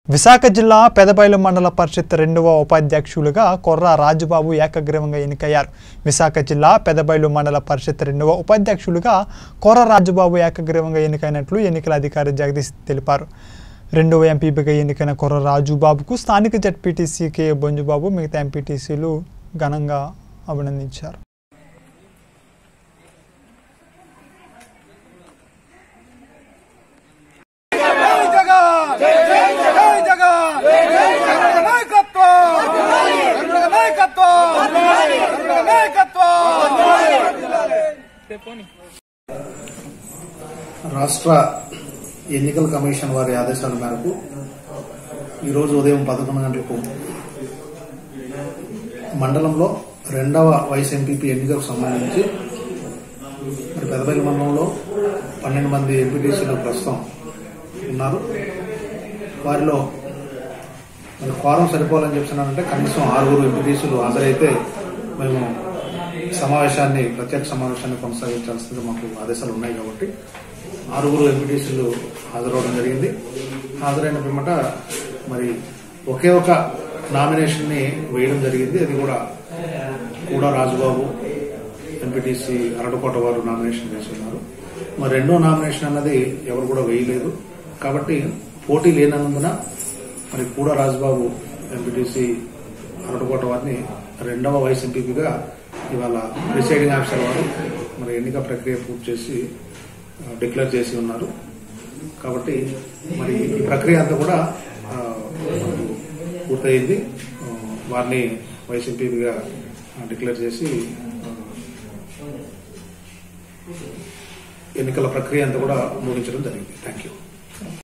విశాఖ జిల్లా పెదబైలు మండల పరిషత్ రెండవ ఉపాధ్యక్షులుగా కొర్ర రాజుబాబు ఏకగ్రీవంగా ఎన్నికయ్యారు విశాఖ జిల్లా పెదబైలు మండల పరిషత్ రెండవ ఉపాధ్యక్షులుగా కొర్ర రాజుబాబు ఏకగ్రీవంగా ఎన్నికైనట్లు ఎన్నికల అధికారి జగదీష్ తెలిపారు రెండవ ఎంపీపీగా ఎన్నికైన కొర్ర రాజుబాబుకు స్థానిక జడ్పీటీసీ కె బొంజుబాబు మిగతా ఎంపీటీసీలు ఘనంగా అభినందించారు జై జగన్ జై జగన్ కర్ణాటక నాయకత్వం కర్ణాటక నాయకత్వం కర్ణాటక నాయకత్వం రాష్ట్ర ఎన్నికల కమిషన్ వారి ఆదేశాల మేరకు ఈరోజు ఉదయం పదకొండు గంటలకు మండలంలో రెండవ వైస్ ఎంపీపీ ఎన్నికలకు సంబంధించి మరి పెదపల్లి మండలంలో పన్నెండు మంది ఎంపీటీసీలు ప్రస్తుతం ఉన్నారు వారిలో మరి ఫారం సరిపోవాలని చెప్తున్నానంటే కనీసం ఆరుగురు ఎంపీటీసీలు హాజరైతే మేము సమావేశాన్ని ప్రత్యేక సమావేశాన్ని కొనసాగించాల్సిందిగా మాకు ఆదేశాలు ఉన్నాయి కాబట్టి ఆరుగురు ఎంపీటీసీలు హాజరవడం జరిగింది హాజరైన పిమ్మట మరి ఒకే ఒక నామినేషన్ ని వేయడం జరిగింది అది కూడా కూడా రాజుబాబు ఎంపీటీసీ అరడుకోట వారు నామినేషన్ వేసి ఉన్నారు మరి రెండో నామినేషన్ అన్నది ఎవరు కూడా వేయలేదు కాబట్టి పోటీ లేనందున మరి కూడా రాజుబాబు ఎంపీటీసీ అరడుకోట వారిని రెండవ వైస్ ఎంపీపీగా ఇవాళ ప్రిసైడింగ్ ఆఫీసర్ వారు మరి ఎన్నిక ప్రక్రియ పూర్తి చేసి ఆ, డిక్లేర్ చేసి ఉన్నారు కాబట్టి మరి ఈ ప్రక్రియ అంతా కూడా ఆ, మనకు పూర్తయింది ఆ, వారిని వైస్ ఎంపీగా డిక్లేర్ చేసి ఆ, ఎన్నికల ప్రక్రియ అంతా కూడా ముగించడం జరిగింది థ్యాంక్ యూ